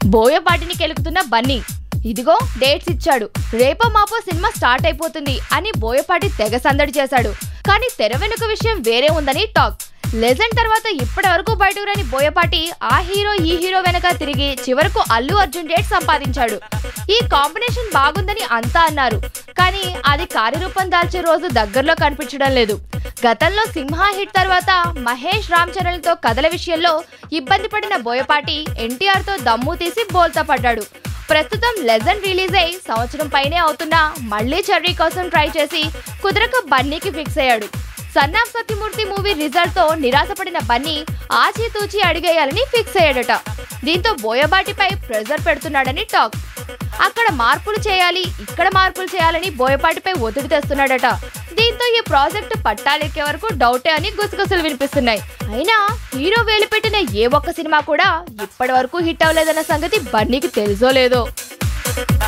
బోయపాటిని కెలుకుతున్న బన్నీ ఇదిగో డేట్స్ ఇచ్చాడు రేపో మాపో సినిమా స్టార్ట్ అయిపోతుంది అని బోయపాటి తెగ సందడి చేశాడు కానీ తెర వెనుక విషయం వేరే ఉందని టాక్ లెజెండ్ తర్వాత ఇప్పటి వరకు బయటకు రాని బోయపాటి ఆ హీరో ఈ హీరో వెనక తిరిగి చివరకు అల్లు అర్జున్ డేట్ సంపాదించాడు ఈ కాంబినేషన్ బాగుందని అంతా అన్నారు కానీ అది కార్యరూపం దాల్చే రోజు దగ్గరలో కనిపించడం లేదు గతంలో సింహ హిట్ తర్వాత మహేష్ రామ్ చరణ్ తో కథల విషయంలో ఇబ్బంది పడిన బోయపాటి ఎన్టీఆర్ తో దమ్ము తీసి బోల్తా పడ్డాడు ప్రస్తుతం లెజెండ్ రిలీజ్ అయి సంవత్సరం పైనే అవుతున్నా మళ్ళీ చెర్రీ కోసం ట్రై చేసి కుదరక బన్నీకి ఫిక్స్ అయ్యాడు సన్నాఫ్ సత్యమూర్తి మూవీ రిజల్ట్ తో నిరాశపడిన బన్నీ ఆచితూచి అడిగేయాలని ఫిక్స్ అయ్యాడట దీంతో బోయపాటిపై ప్రెజర్ పెడుతున్నాడని టాక్ అక్కడ మార్పులు చేయాలి ఇక్కడ మార్పులు చేయాలని బోయపాటిపై ఒత్తిడి తెస్తున్నాడట దీంతో ఈ ప్రాజెక్ట్ పట్టాలెక్కే వరకు డౌటే అని గుసగుసలు వినిపిస్తున్నాయి అయినా హీరో వేలు పెట్టిన ఏ ఒక్క సినిమా కూడా ఇప్పటి వరకు హిట్ అవ్వలేదన్న సంగతి బన్నీకి తెలుసో లేదో